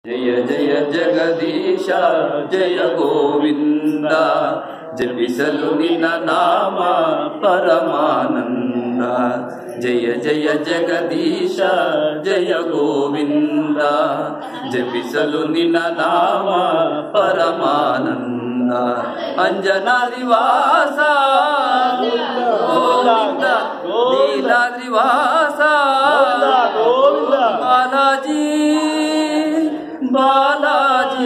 ಜಯ ಜಯ ಜಗದೀಶ ಜಯ ಗೋವಿಂದ ಜಪಿಸಲು ನಿನ ನಾಮ ಪರಮಾನಂದ ಜಯ ಜಯ ಜಗದೀಶ ಜಯ ಗೋವಿಂದ ಜಪಿಸಲು ನಿನ ನಾಮ ಪರಮಾನಂದ ಅಂಜನಾದಿವಾಸ ಗೋವಿಂದ ನೀಲಾದ್ರಿವಾಸ ಗೋವಿಂದ. ಬಾಲಾಜಿ ಬಾಲಾಜಿ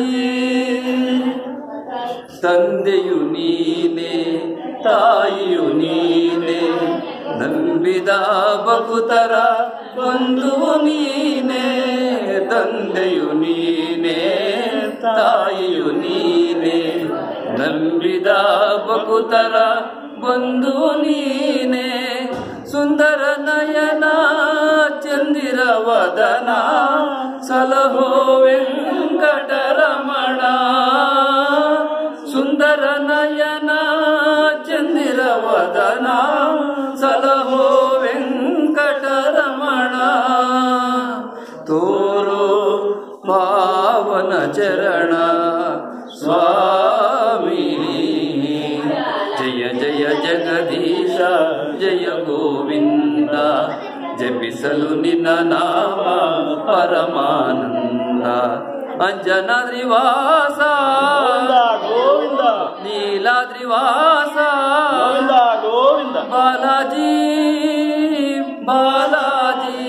ತಂದೆಯು ನೀನೆ ತಾಯಿಯು ನೀನೆ ನಂಬಿದ ಭಕ್ತರ ಬಂಧು ನೀನೆ ತಂದೆಯು ನೀನೆ ತಾಯಿಯು ನೀನೆ ನಂಬಿದ ಭಕ್ತರ ಬಂಧು ನೀನೆ ಸುಂದರ ನಯನ ಚಂದಿರ ವದನ ಸಲಹೋ ವೆಂಕಟರಮಣ ಸುಂದರ ನಯನ ಚಂದಿರ ವದನ ಸಲಹೋ ವೆಂಕಟರಮಣ ತೋರೋ ಪಾವನ ಚರಣ ಸ್ವಾಮಿ ಜಯ ಜಯ ಜಗದೀಶ ಜಯ ಗೋವಿಂದ ಜಪಿಸಲು ನಿನ್ನ ನಾಮ ಪರಮಾನಂದ ಅಂಜನಾದ್ರಿವಾಸ ಗೋವಿಂದ ನೀಲಾದ್ರಿವಾಸ ಗೋವಿಂದ ಗೋವಿಂದ ಬಾಲಾಜಿ ಬಾಲಾಜಿ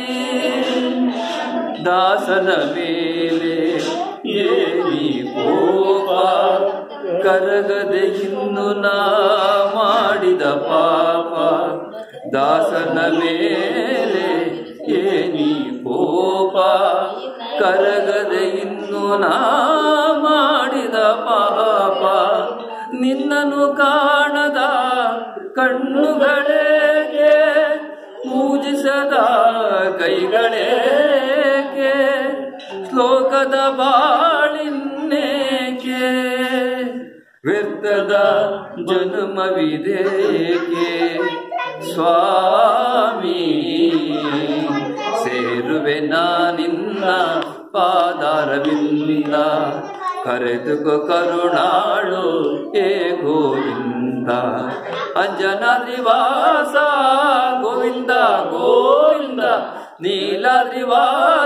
ದಾಸನ ಮೇಲೆ ಏನಿ ಕೋಪ ಕರಗದೆ ಇನ್ನು ನಾ ಮಾಡಿದ ಪಾಪ ದಾಸನ ಮೇಲೆ ಏನಿ ಕೋಪ ಕರಗದೆ ಇನ್ನು ನಾ ಮಾಡಿದ ಪಾಪ ನಿನ್ನನ್ನು ಕಾಣದ ಕಣ್ಣುಗಳೇಕೆ ಪೂಜಿಸದ ಕೈಗಳೇಕೆ ಶ್ಲೋಕದ ಬಾಳಿನ್ನೇಕೆ ವ್ಯರ್ಥದ ಜನ್ಮವಿದೇಕೆ ಸ್ವಾಮಿ ಸೇರುವೆ ನಾನಿನ್ನ ಪಾದಾರವಿಲ್ಲ ಕರೆದುಕೊ ಕರುಣಾಳು ಏ ಗೋವಿಂದ ಅಂಜನಾದ್ರಿವಾಸ ಗೋವಿಂದ ಗೋವಿಂದ ನೀಲಾದ್ರಿವಾಸ